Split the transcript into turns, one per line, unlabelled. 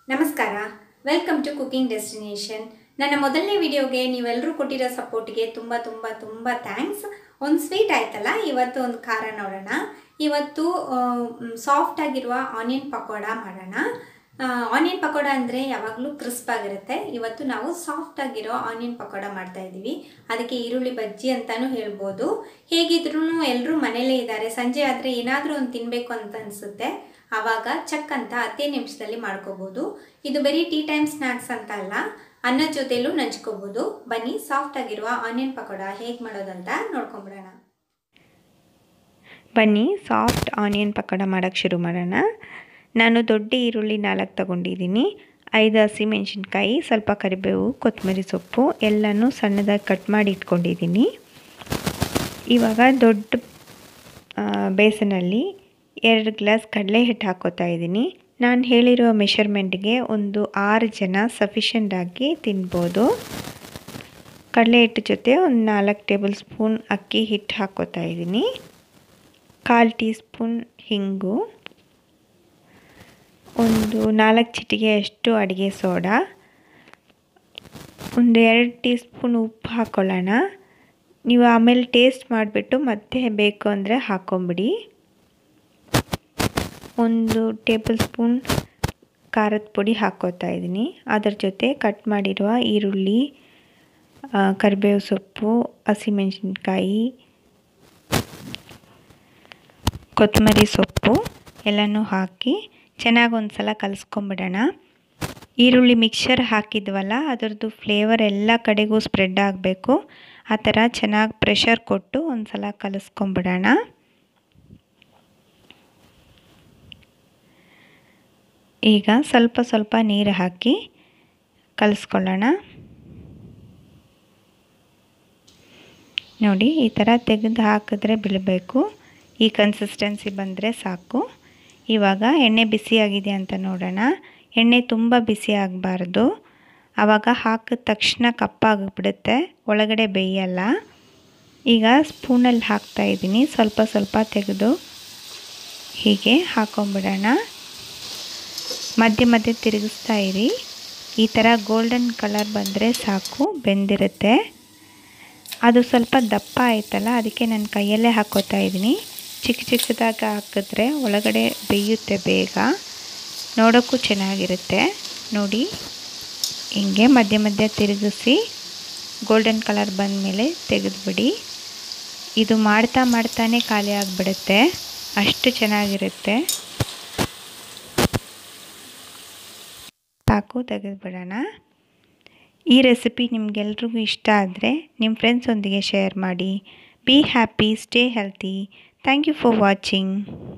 ನಮಸ್ಕಾರ welcome to cooking destination ನನ್ನ ಮೊದಲನೇ ವಿಡಿಯೋಗೆ ನೀವೆಲ್ಲರೂ ಕೊಟ್ಟಿರೋ ಸಪೋರ್ಟ್ಗೆ ತುಂಬ ತುಂಬ ತುಂಬ ಥ್ಯಾಂಕ್ಸ್ ಒಂದು ಸ್ವೀಟ್ ಆಯ್ತಲ್ಲ ಇವತ್ತು ಒಂದು ಖಾರ ನೋಡೋಣ ಇವತ್ತು ಸಾಫ್ಟ್ ಆಗಿರುವ ಆನಿಯನ್ ಪಕೋಡ ಮಾಡೋಣ ಆನಿಯನ್ ಪಕೋಡ ಅಂದರೆ ಯಾವಾಗಲೂ ಕ್ರಿಸ್ಪ್ ಆಗಿರುತ್ತೆ ಇವತ್ತು ನಾವು ಸಾಫ್ಟ್ ಆಗಿರೋ ಆನಿಯನ್ ಪಕೋಡ ಮಾಡ್ತಾ ಇದ್ದೀವಿ ಅದಕ್ಕೆ ಈರುಳ್ಳಿ ಬಜ್ಜಿ ಅಂತಲೂ ಹೇಳ್ಬೋದು ಹೇಗಿದ್ರೂ ಎಲ್ಲರೂ ಮನೇಲೇ ಇದ್ದಾರೆ ಸಂಜೆ ಆದರೆ ಏನಾದರೂ ಒಂದು ತಿನ್ನಬೇಕು ಅಂತ ಅನಿಸುತ್ತೆ ಆವಾಗ ಚಕ್ ಅಂತ ಹತ್ತೇ ನಿಮಿಷದಲ್ಲಿ ಮಾಡ್ಕೋಬೋದು ಇದು ಬರೀ ಟೀ ಟೈಮ್ ಸ್ನ್ಯಾಕ್ಸ್ ಅಂತ ಅಲ್ಲ ಅನ್ನದ ಜೊತೆಲೂ ನಂಚ್ಕೋಬೋದು ಬನ್ನಿ ಸಾಫ್ಟ್ ಆಗಿರುವ ಆನಿಯನ್ ಪಕೋಡ ಹೇಗೆ ಮಾಡೋದಂತ ನೋಡ್ಕೊಂಬಿಡೋಣ
ಬನ್ನಿ ಸಾಫ್ಟ್ ಆನಿಯನ್ ಪಕೋಡ ಮಾಡೋಕ್ಕೆ ಶುರು ಮಾಡೋಣ ನಾನು ದೊಡ್ಡ ಈರುಳ್ಳಿ ನಾಲ್ಕು ತಗೊಂಡಿದ್ದೀನಿ ಐದು ಹಸಿಮೆಣ್ಸಿನ್ಕಾಯಿ ಸ್ವಲ್ಪ ಕರಿಬೇವು ಕೊತ್ತಂಬರಿ ಸೊಪ್ಪು ಎಲ್ಲನೂ ಸಣ್ಣದಾಗಿ ಕಟ್ ಮಾಡಿ ಇಟ್ಕೊಂಡಿದ್ದೀನಿ ಇವಾಗ ದೊಡ್ಡ ಬೇಸನಲ್ಲಿ ಎರಡು ಗ್ಲಾಸ್ ಕಡಲೆ ಹಿಟ್ಟು ಹಾಕೋತಾ ಇದ್ದೀನಿ ನಾನು ಹೇಳಿರೋ ಮೆಷರ್ಮೆಂಟ್ಗೆ ಒಂದು ಆರು ಜನ ಸಫಿಷಿಯೆಂಟಾಗಿ ತಿನ್ಬೋದು ಕಡಲೆ ಹಿಟ್ಟು ಜೊತೆ ಒಂದು ನಾಲ್ಕು ಟೇಬಲ್ ಸ್ಪೂನ್ ಅಕ್ಕಿ ಹಿಟ್ಟು ಹಾಕೋತಾ ಇದ್ದೀನಿ ಕಾಲು ಟೀ ಸ್ಪೂನ್ ಹಿಂಗು ಒಂದು ನಾಲ್ಕು ಚಿಟಿಗೆಯಷ್ಟು ಅಡುಗೆ ಸೋಡಾ ಒಂದು ಎರಡು ಟೀ ಸ್ಪೂನ್ ಉಪ್ಪು ಹಾಕ್ಕೊಳ್ಳೋಣ ನೀವು ಆಮೇಲೆ ಟೇಸ್ಟ್ ಮಾಡಿಬಿಟ್ಟು ಮತ್ತೆ ಬೇಕು ಅಂದರೆ ಹಾಕ್ಕೊಂಬಿಡಿ ಒಂದು ಟೇಬಲ್ ಸ್ಪೂನ್ ಖಾರದ ಪುಡಿ ಹಾಕ್ಕೋತಾ ಇದ್ದೀನಿ ಅದರ ಜೊತೆ ಕಟ್ ಮಾಡಿರುವ ಈರುಳ್ಳಿ ಕರಿಬೇವು ಸೊಪ್ಪು ಹಸಿಮೆಣಸಿನ್ಕಾಯಿ ಕೊತ್ತಂಬರಿ ಸೊಪ್ಪು ಎಲ್ಲನೂ ಹಾಕಿ ಚೆನ್ನಾಗಿ ಒಂದು ಸಲ ಕಲಿಸ್ಕೊಂಬಿಡೋಣ ಈರುಳ್ಳಿ ಮಿಕ್ಸರ್ ಹಾಕಿದ್ವಲ್ಲ ಅದರದ್ದು ಫ್ಲೇವರ್ ಎಲ್ಲ ಕಡೆಗೂ ಸ್ಪ್ರೆಡ್ ಆಗಬೇಕು ಆ ಥರ ಚೆನ್ನಾಗಿ ಪ್ರೆಷರ್ ಕೊಟ್ಟು ಒಂದು ಸಲ ಕಲಿಸ್ಕೊಂಬಿಡೋಣ ಈಗ ಸ್ವಲ್ಪ ಸ್ವಲ್ಪ ನೀರು ಹಾಕಿ ಕಲಿಸ್ಕೊಳ್ಳೋಣ ನೋಡಿ ಈ ಥರ ತೆಗೆದು ಹಾಕಿದ್ರೆ ಬೀಳಬೇಕು ಈ ಕನ್ಸಿಸ್ಟೆನ್ಸಿ ಬಂದರೆ ಸಾಕು ಇವಾಗ ಎಣ್ಣೆ ಬಿಸಿಯಾಗಿದೆ ಅಂತ ನೋಡೋಣ ಎಣ್ಣೆ ತುಂಬ ಬಿಸಿ ಆಗಬಾರ್ದು ಆವಾಗ ಹಾಕಿದ ತಕ್ಷಣ ಕಪ್ಪಾಗಿಬಿಡುತ್ತೆ ಒಳಗಡೆ ಬೇಯಲ್ಲ ಈಗ ಸ್ಪೂನಲ್ಲಿ ಹಾಕ್ತಾಯಿದ್ದೀನಿ ಸ್ವಲ್ಪ ಸ್ವಲ್ಪ ತೆಗೆದು ಹೀಗೆ ಹಾಕೊಂಬಿಡೋಣ ಮಧ್ಯೆ ಮಧ್ಯೆ ತಿರುಗಿಸ್ತಾ ಇರಿ ಈ ಥರ ಗೋಲ್ಡನ್ ಕಲರ್ ಬಂದರೆ ಸಾಕು ಬೆಂದಿರುತ್ತೆ ಅದು ಸ್ವಲ್ಪ ದಪ್ಪ ಆಯ್ತಲ್ಲ ಅದಕ್ಕೆ ನಾನು ಕೈಯಲ್ಲೇ ಹಾಕೋತಾ ಇದ್ದೀನಿ ಚಿಕ್ಕ ಚಿಕ್ಕದಾಗಿ ಹಾಕಿದ್ರೆ ಒಳಗಡೆ ಬೇಯುತ್ತೆ ಬೇಗ ನೋಡೋಕ್ಕೂ ಚೆನ್ನಾಗಿರುತ್ತೆ ನೋಡಿ ಹಿಂಗೆ ಮಧ್ಯ ಮಧ್ಯ ತಿರುಗಿಸಿ ಗೋಲ್ಡನ್ ಕಲರ್ ಬಂದ ಮೇಲೆ ತೆಗೆದುಬಿಡಿ ಇದು ಮಾಡ್ತಾ ಮಾಡ್ತಾನೆ ಖಾಲಿ ಆಗಿಬಿಡುತ್ತೆ ಅಷ್ಟು ಚೆನ್ನಾಗಿರುತ್ತೆ ಸಾಕು ತೆಗೆದುಬಿಡೋಣ ಈ ರೆಸಿಪಿ ನಿಮಗೆಲ್ರಿಗೂ ಇಷ್ಟ ಆದರೆ ನಿಮ್ಮ ಫ್ರೆಂಡ್ಸೊಂದಿಗೆ ಶೇರ್ ಮಾಡಿ be happy stay healthy thank you for watching